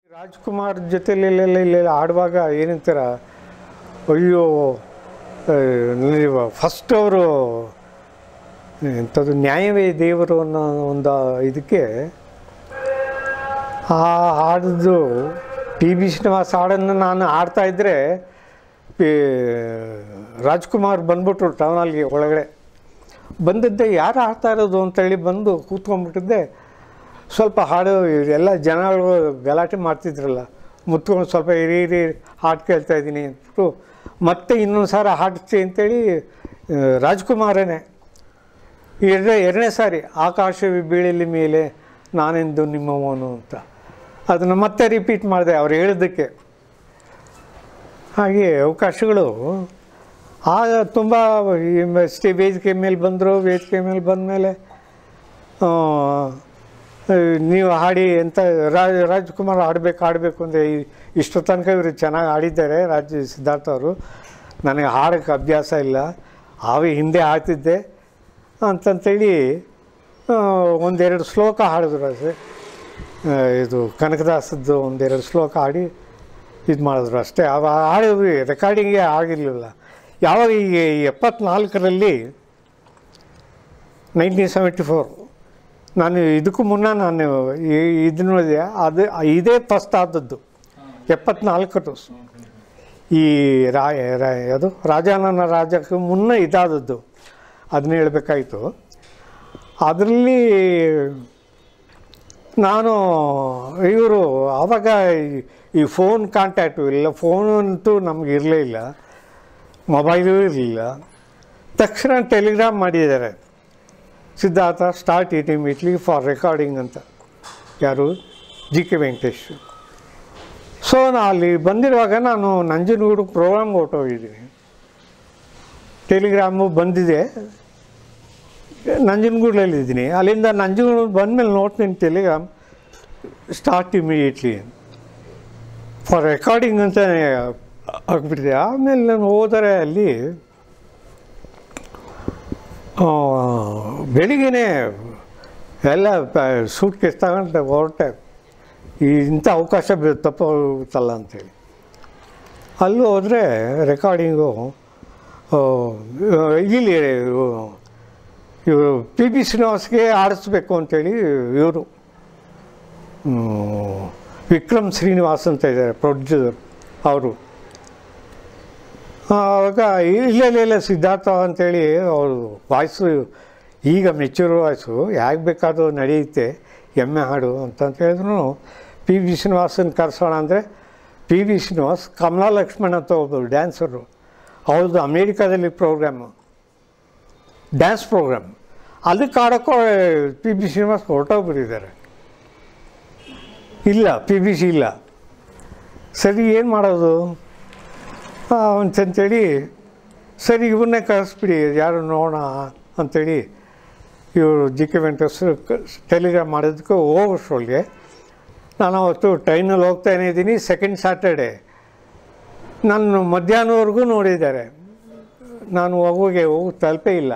ರಾಜ್ಕುಮಾರ್ ಜೊತೆಲಿ ಇಲ್ಲೆಲ್ಲ ಇಲ್ಲೆಲ್ಲ ಆಡುವಾಗ ಏನಂತಾರ ಅಯ್ಯೋ ಫಸ್ಟ್ ಅವರು ಎಂಥದ್ದು ನ್ಯಾಯವೇ ದೇವರು ಅನ್ನೋ ಒಂದು ಇದಕ್ಕೆ ಆ ಹಾಡಿದ್ದು ಪಿ ಬಿ ಶ್ರೀನಿವಾಸ್ ಹಾಡನ್ನು ನಾನು ಆಡ್ತಾ ಇದ್ದರೆ ರಾಜ್ಕುಮಾರ್ ಬಂದ್ಬಿಟ್ರು ಟೌನಲ್ಲಿ ಒಳಗಡೆ ಬಂದಿದ್ದೆ ಯಾರು ಆಡ್ತಾ ಇರೋದು ಅಂತೇಳಿ ಬಂದು ಕೂತ್ಕೊಂಡ್ಬಿಟ್ಟಿದ್ದೆ ಸ್ವಲ್ಪ ಹಾಡು ಎಲ್ಲ ಜನಗಳು ಗಲಾಟೆ ಮಾಡ್ತಿದ್ರಲ್ಲ ಮುತ್ಕೊಂಡು ಸ್ವಲ್ಪ ಇರಿ ಇರಿ ಹಾಡು ಕೇಳ್ತಾ ಇದ್ದೀನಿ ಅಂದ್ಬಿಟ್ಟು ಮತ್ತೆ ಇನ್ನೊಂದು ಸಾರಿ ಹಾಡ್ತಿ ಅಂತೇಳಿ ಆ, ರಾಜ್ಕುಮಾರನೇ ಎರಡನೇ ಎರಡನೇ ಸಾರಿ ಆಕಾಶವಿ ಬೀಳಲಿ ಮೇಲೆ ನಾನೆಂದು ನಿಮ್ಮವನು ಅಂತ ಅದನ್ನು ಮತ್ತೆ ರಿಪೀಟ್ ಮಾಡಿದೆ ಅವ್ರು ಹೇಳಿದ್ದಕ್ಕೆ ಹಾಗೆ ಅವಕಾಶಗಳು ಆಗ ತುಂಬ ಸ್ಟೇ ವೇದಿಕೆ ಮೇಲೆ ಬಂದರು ವೇದಿಕೆ ಮೇಲೆ ಬಂದಮೇಲೆ ನೀವು ಹಾಡಿ ಅಂತ ರಾಜ್ ರಾಜ್ಕುಮಾರ್ ಆಡಬೇಕು ಆಡಬೇಕು ಅಂದರೆ ಇಷ್ಟು ತನಕ ಇವರು ಚೆನ್ನಾಗಿ ಆಡಿದ್ದಾರೆ ರಾಜ್ ಸಿದ್ಧಾರ್ಥ ಅವರು ನನಗೆ ಹಾಡೋಕ್ಕೆ ಅಭ್ಯಾಸ ಇಲ್ಲ ಆವೇ ಹಿಂದೆ ಆಡ್ತಿದ್ದೆ ಅಂತಂತೇಳಿ ಆ, ಒಂದೆರಡು ಶ್ಲೋಕ ಹಾಡಿದ್ರು ಅಷ್ಟೇ ಆ, ಇದು ಕನಕದಾಸದ್ದು ಒಂದೆರಡು ಶ್ಲೋಕ ಹಾಡಿ ಇದು ಮಾಡಿದ್ರು ಅಷ್ಟೇ ಅವ ಹಾಡಿದ್ವಿ ರೆಕಾರ್ಡಿಂಗೇ ಆಗಿರಲಿಲ್ಲ ಯಾವಾಗ ಈ ಎಪ್ಪತ್ನಾಲ್ಕರಲ್ಲಿ ನೈನ್ಟೀನ್ ಸೆವೆಂಟಿ ಫೋರ್ ನಾನು ಇದಕ್ಕೂ ಮುನ್ನ ನಾನು ಈ- ಇದು ನೋಡಿದೆ ಅದು ಇದೇ ಫಸ್ಟ್ ಆದದ್ದು ಎಪ್ಪತ್ನಾಲ್ಕರು ಈ ರಾ ರಾ- ಅದು ರಾಜಾನನ ರಾಜಕ್ಕೆ ಮುನ್ನ ಇದಾದದ್ದು ಅದನ್ನ ಹೇಳಬೇಕಾಯ್ತು ಅದರಲ್ಲಿ ನಾನು ಇವರು ಆವಾಗ ಈ- ಈ ಫೋನ್ ಕಾಂಟ್ಯಾಕ್ಟು ಇಲ್ಲ ಫೋನ್ ಅಂತೂ ನಮ್ಗೆ ಇರಲೇ ಇಲ್ಲ ಮೊಬೈಲು ಇರಲಿಲ್ಲ ತಕ್ಷಣ ಟೆಲಿಗ್ರಾಮ್ ಮಾಡಿದ್ದಾರೆ Siddhartha start it immediately for recording ಅಂತ ಯಾರು ಜಿ ಕೆ ವೆಂಕಟೇಶ್ ಸೊ ನಾ ಅಲ್ಲಿ ಬಂದಿರುವಾಗ ನಾನು ನಂಜನಗೂಡು ಪ್ರೋಗ್ರಾಮ್ ಹೊರಟೋಗಿದ್ದೀನಿ ಟೆಲಿಗ್ರಾಮು ಬಂದಿದೆ ನಂಜನಗೂಡಲ್ಲಿದ್ದೀನಿ ಅಲ್ಲಿಂದ ನಂಜನಗೂಡು ಬಂದಮೇಲೆ ನೋಡ್ತೀನಿ Telegram start immediately for recording ಅಂತ ಆಗ್ಬಿಟ್ಟಿದೆ ಆಮೇಲೆ ನಾನು ಹೋದರೆ ಅಲ್ಲಿ ಆ, ಬೆಳಿಗ್ಗೆನೇ ಎಲ್ಲ ಸೂಟ್ ಕೇಸ್ ತಗೊಂಡು ಹೊರಟೆ ಈ ಇಂಥ ಅವಕಾಶ ಬಿ- ತಪ್ಪುತ್ತಲ್ಲ ಅಂತೇಳಿ ಅಲ್ಲೂ ಹೋದರೆ ರೆಕಾರ್ಡಿಂಗು ಇಲ್ಲಿ ಇವರು ಪಿ ಬಿ ಶ್ರೀನಿವಾಸ್ಗೆ ಆಡಿಸ್ಬೇಕು ಅಂತೇಳಿ ಇವರು ವಿಕ್ರಮ್ ಶ್ರೀನಿವಾಸ್ ಅಂತ ಇದ್ದಾರೆ ಪ್ರೊಡ್ಯೂಸರ್ ಅವರು ಆವಾಗ ಇಲ್ಲ ಇಲ್ಲ ಇಲ್ಲ ಸಿದ್ಧಾರ್ಥ ಅಂತೇಳಿ ಅವರು ವಾಯ್ಸು ಈಗ ಮೆಚ್ಯೂರ್ ವಾಯ್ಸು ಹೇಗೆ ಬೇಕಾದರೂ ನಡೆಯುತ್ತೆ ಎಮ್ಮೆ ಹಾಡು ಅಂತಂತ ಹೇಳಿದ್ರು ಪಿ ವಿ ಶ್ರೀನಿವಾಸನ್ ಕರೆಸೋಣ ಅಂದರೆ ಪಿ ವಿ ಶ್ರೀನಿವಾಸ್ ಕಮಲಾ ಲಕ್ಷ್ಮಣ್ ಅಂತ ಒಬ್ಬರು ಡ್ಯಾನ್ಸರು ಅವ್ರದ್ದು ಅಮೇರಿಕಾದಲ್ಲಿ ಪ್ರೋಗ್ರಾಮು ಡ್ಯಾನ್ಸ್ ಪ್ರೋಗ್ರಾಮ್ ಅದಕ್ಕೆ ಆಡೋಕ್ಕೂ ಪಿ ಬಿ ಶ್ರೀನಿವಾಸ್ ಹೊರಟೋಗ್ಬಿಟ್ಟಿದ್ದಾರೆ ಇಲ್ಲ ಪಿ ಬಿ ಸಿ ಇಲ್ಲ ಸರಿ ಏನು ಮಾಡೋದು ಅಂತಂತೇಳಿ ಸರಿ ಇವ್ರನ್ನೇ ಕಳಿಸ್ಬಿಡಿ ಯಾರು ನೋಡೋಣ ಅಂಥೇಳಿ ಇವರು ಜಿ ಕೆ ವೆಂಕಟೇಶ್ವರ ಟೆಲಿಗ್ರಾಮ್ ಮಾಡೋದಕ್ಕೆ ಹೋಗೋಷ್ಟ್ರೊಳಗೆ ನಾನು ಅವತ್ತು ಟ್ರೈನಲ್ಲಿ ಹೋಗ್ತಾನೇ ಇದ್ದೀನಿ ಸೆಕೆಂಡ್ ಸ್ಯಾಟರ್ಡೆ ನಾನು ಮಧ್ಯಾಹ್ನವರೆಗೂ ನೋಡಿದ್ದಾರೆ ನಾನು ಹೋಗೋಗೆ ಹೋಗಿ ತಲುಪೇ ಇಲ್ಲ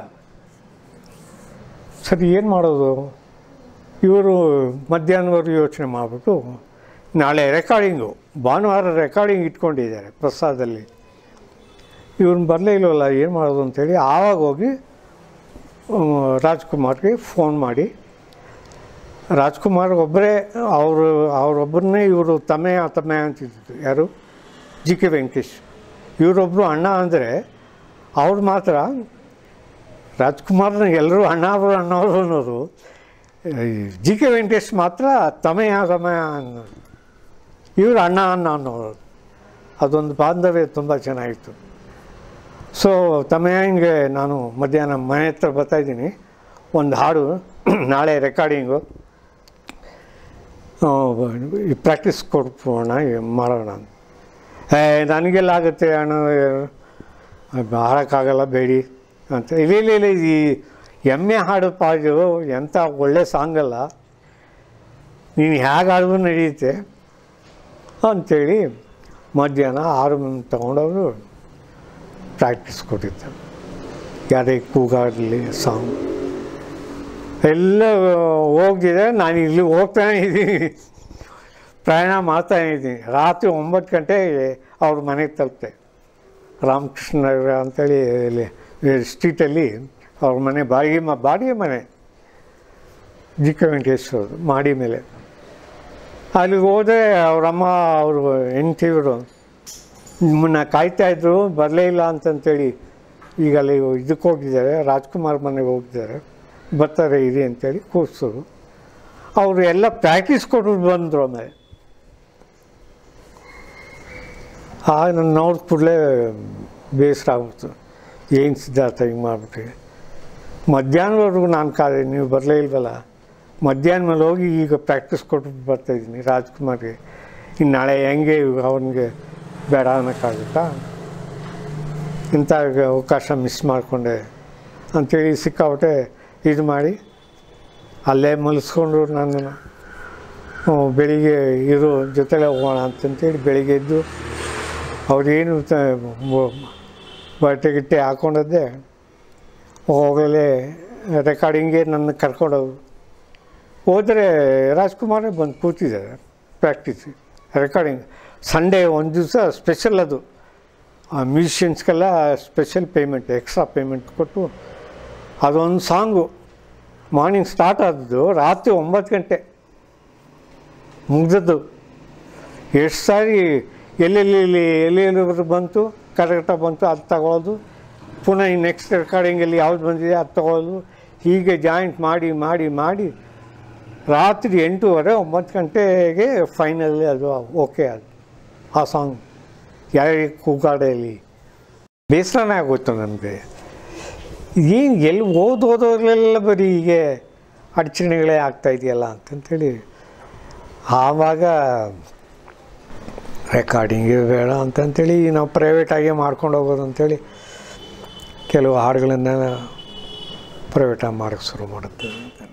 ಸರಿ ಏನು ಮಾಡೋದು ಇವರು ಮಧ್ಯಾಹ್ನವರೆಗೂ ಯೋಚನೆ ಮಾಡಿಬಿಟ್ಟು ನಾಳೆ ರೆಕಾರ್ಡಿಂಗು ಭಾನುವಾರ ರೆಕಾರ್ಡಿಂಗ್ ಇಟ್ಕೊಂಡಿದ್ದಾರೆ ಪ್ರಸಾದಲ್ಲಿ ಇವ್ರನ್ನ ಬರಲೇ ಇಲ್ವಲ್ಲ ಏನು ಮಾಡೋದು ಅಂತೇಳಿ ಆವಾಗ ಹೋಗಿ ಆ, ರಾಜ್ಕುಮಾರ್ಗೆ ಫೋನ್ ಮಾಡಿ ರಾಜ್ಕುಮಾರ್ ಒಬ್ಬರೇ ಅವರು ಅವರೊಬ್ಬರನ್ನೇ ಇವರು ತಮೆಯ ತಮೆಯ ಅಂತಿದ್ದು ಯಾರು ಜಿ ಕೆ ವೆಂಕಟೇಶ್ ಇವರೊಬ್ಬರು ಅಣ್ಣ ಅಂದರೆ ಅವ್ರು ಮಾತ್ರ ರಾಜ್ಕುಮಾರ್ನ ಎಲ್ಲರೂ ಅಣ್ಣವರು ಅಣ್ಣವರು ಅನ್ನೋದು ಜಿ ಕೆ ವೆಂಕಟೇಶ್ ಮಾತ್ರ ತಮೆಯ ತಮೆಯ ಅನ್ನೋದು ಇವರು ಅಣ್ಣ ಅಣ್ಣ ಅನ್ನೋರು ಅದೊಂದು ಬಾಂಧವ್ಯ ತುಂಬ ಚೆನ್ನಾಗಿತ್ತು ಸೊ ತಮೆಯಂಗೆ ನಾನು ಮಧ್ಯಾಹ್ನ ಮನೆ ಹತ್ರ ಬರ್ತಾಯಿದ್ದೀನಿ ಒಂದು ಹಾಡು ನಾಳೆ ರೆಕಾರ್ಡಿಂಗು ಪ್ರಾಕ್ಟೀಸ್ ಕೊಡ್ಬೋಣ ಮಾಡೋಣ ಅಂತ. ಏ ನನಗೆಲ್ಲ ಆಗುತ್ತೆ ಅಣ್ಣ ಹಾಡೋಕ್ಕಾಗಲ್ಲ ಬೇಡಿ ಅಂತ ಇಲ್ಲ ಇಲ್ಲ ಇಲ್ಲ ಈ ಎಮ್ಮೆ ಹಾಡು ಪಾಡು ಎಂಥ ಒಳ್ಳೆ ಸಾಂಗ್ ಅಲ್ಲ ನೀನು ಹೇಗೆ ಹಾಡಿದ್ರು ನಡೆಯುತ್ತೆ ಅಂಥೇಳಿ ಮಧ್ಯಾಹ್ನ ಆರು ತೊಗೊಂಡವರು ಪ್ರಾಕ್ಟೀಸ್ ಕೊಟ್ಟಿದ್ದೆ ಯಾರೇ ಕೂಗಾಡಲಿ ಸಾಂಗ್ ಎಲ್ಲ ಹೋಗಿದೆ ನಾನು ಇಲ್ಲಿ ಹೋಗ್ತಾನೆ ಇದ್ದೀನಿ ಪ್ರಯಾಣ ಮಾಡ್ತಾ ಇದ್ದೀನಿ ರಾತ್ರಿ ಒಂಬತ್ತು ಗಂಟೆಗೆ ಅವ್ರ ಮನೆಗೆ ತಲುಪ್ತೆ ರಾಮಕೃಷ್ಣ ನಗರ ಅಂತೇಳಿ ಇಲ್ಲಿ ಸ್ಟ್ರೀಟಲ್ಲಿ ಅವ್ರ ಮನೆ ಬಾಡಿಗೆ ಮ ಬಾಡಿಗೆ ಮನೆ ಜಿ ಕೆ ವೆಂಕಟೇಶ್ವರದು ಮಾಡಿ ಮೇಲೆ ಅಲ್ಲಿಗೆ ಹೋದರೆ ಅವರಮ್ಮ ಅವರು ಹೆಂಡ್ತಿಯವರು ನಿಮ್ಮನ್ನ ಕಾಯ್ತಾ ಇದ್ರು ಬರಲೇ ಇಲ್ಲ ಅಂತಂತೇಳಿ ಈಗ ಅಲ್ಲಿ ಇದಕ್ಕೆ ಹೋಗಿದ್ದಾರೆ ರಾಜ್ಕುಮಾರ್ ಮನೆಗೆ ಹೋಗಿದ್ದಾರೆ ಬರ್ತಾರೆ ಇರಿ ಅಂತೇಳಿ ಕೂರಿಸೋರು ಅವರು ಎಲ್ಲ ಪ್ರಾಕ್ಟೀಸ್ ಕೊಟ್ಟು ಬಂದರು ಆಮೇಲೆ ಆಗ ನಾನು ನೋಡಿದ ಕೂಡಲೇ ಬೇಸರ ಆಗ್ಬಿಡ್ತು ಏನು ಸಿದ್ಧಾರ್ಥ ಹಿಂಗೆ ಮಾಡ್ಬಿಟ್ರಿ ಮಧ್ಯಾಹ್ನವರೆಗೂ ನಾನು ಕಾದೆ ನೀವು ಬರಲೇ ಇಲ್ವಲ್ಲ ಮಧ್ಯಾಹ್ನ ಮೇಲೆ ಹೋಗಿ ಈಗ ಪ್ರಾಕ್ಟೀಸ್ ಕೊಟ್ಬಿಟ್ಟು ಬರ್ತಾಯಿದ್ದೀನಿ ರಾಜ್ಕುಮಾರ್ಗೆ ಇನ್ನು ನಾಳೆ ಹೆಂಗೆ ಅವನಿಗೆ ಬೇಡ ಅನ್ನೋಕ್ಕಾಗುತ್ತಾ ಇಂಥ ಅವಕಾಶ ಮಿಸ್ ಮಾಡಿಕೊಂಡೆ ಅಂಥೇಳಿ ಸಿಕ್ಕಾಬಿಟ್ಟೆ ಇದು ಮಾಡಿ ಅಲ್ಲೇ ಮಲಿಸ್ಕೊಂಡು ನನ್ನನ್ನು ಹ್ಮ್, ಬೆಳಿಗ್ಗೆ ಇರೋ ಜೊತೆಲೇ ಹೋಗೋಣ ಅಂತಂತೇಳಿ ಬೆಳಿಗ್ಗೆ ಎದ್ದು ಅವ್ರೇನು ತ- ಬ- ಬಟ್ಟೆ ಗಿಟ್ಟೆ ಹಾಕ್ಕೊಂಡದ್ದೆ ಹೋಗಲೇ ರೆಕಾರ್ಡಿಂಗ್ಗೆ ನನ್ನ ಕರ್ಕೊಂಡೋಗಿ ಹೋದರೆ ರಾಜ್ಕುಮಾರೇ ಬಂದು ಕೂತಿದ್ದಾರೆ ಪ್ರಾಕ್ಟೀಸ್ ರೆಕಾರ್ಡಿಂಗ್ ಸಂಡೇ ಒಂದು ದಿವಸ ಸ್ಪೆಷಲ್ ಅದು ಮ್ಯೂಸಿಷಿಯನ್ಸ್ಗೆಲ್ಲ ಸ್ಪೆಷಲ್ ಪೇಮೆಂಟ್ ಎಕ್ಸ್ಟ್ರಾ ಪೇಮೆಂಟ್ ಕೊಟ್ಟು ಅದೊಂದು ಸಾಂಗು ಮಾರ್ನಿಂಗ್ ಸ್ಟಾರ್ಟ್ ಆದದ್ದು ರಾತ್ರಿ ಒಂಬತ್ತು ಗಂಟೆ ಮುಗ್ದದ್ದು ಎಷ್ಟು ಸಾರಿ ಎಲ್ಲೆಲ್ಲಿ ಎಲ್ಲೆಲ್ಲಿ ಬಂತು ಕರೆಕ್ಟಾಗಿ ಬಂತು ಅದು ತಗೊಳ್ಳೋದು ಪುನಃ ಈ ನೆಕ್ಸ್ಟ್ ರೆಕಾರ್ಡಿಂಗಲ್ಲಿ ಯಾವ್ದು ಬಂದಿದೆ ಅದು ತಗೊಳ್ಳೋದು ಹೀಗೆ ಜಾಯಿಂಟ್ ಮಾಡಿ ಮಾಡಿ ಮಾಡಿ ರಾತ್ರಿ ಎಂಟೂವರೆ ಒಂಬತ್ತು ಗಂಟೆಗೆ ಫೈನಲಿ ಅದು ಓಕೆ ಅದು ಆ ಸಾಂಗ್ ಯಾರಿಗೆ ಕೂಗಾಡಲಿ ಬೇಸರನೇ ಆಗೋಯ್ತು ನನಗೆ ಏನು ಎಲ್ಲಿ ಓದ್ ಓದೋದ್ರೆಲ್ಲ ಬರೀ ಹೀಗೆ ಅಡಚಣೆಗಳೇ ಆಗ್ತಾ ಇದೆಯಲ್ಲ ಅಂತಂತೇಳಿ ಆವಾಗ ರೆಕಾರ್ಡಿಂಗೇ ಬೇಡ ಅಂತಂತೇಳಿ ನಾವು ಪ್ರೈವೇಟಾಗೇ ಮಾಡ್ಕೊಂಡು ಹೋಗೋದು ಅಂತೇಳಿ ಕೆಲವು ಹಾಡುಗಳನ್ನು ಪ್ರೈವೇಟಾಗಿ ಮಾಡೋಕ್ಕೆ ಶುರು ಮಾಡುತ್ತೆ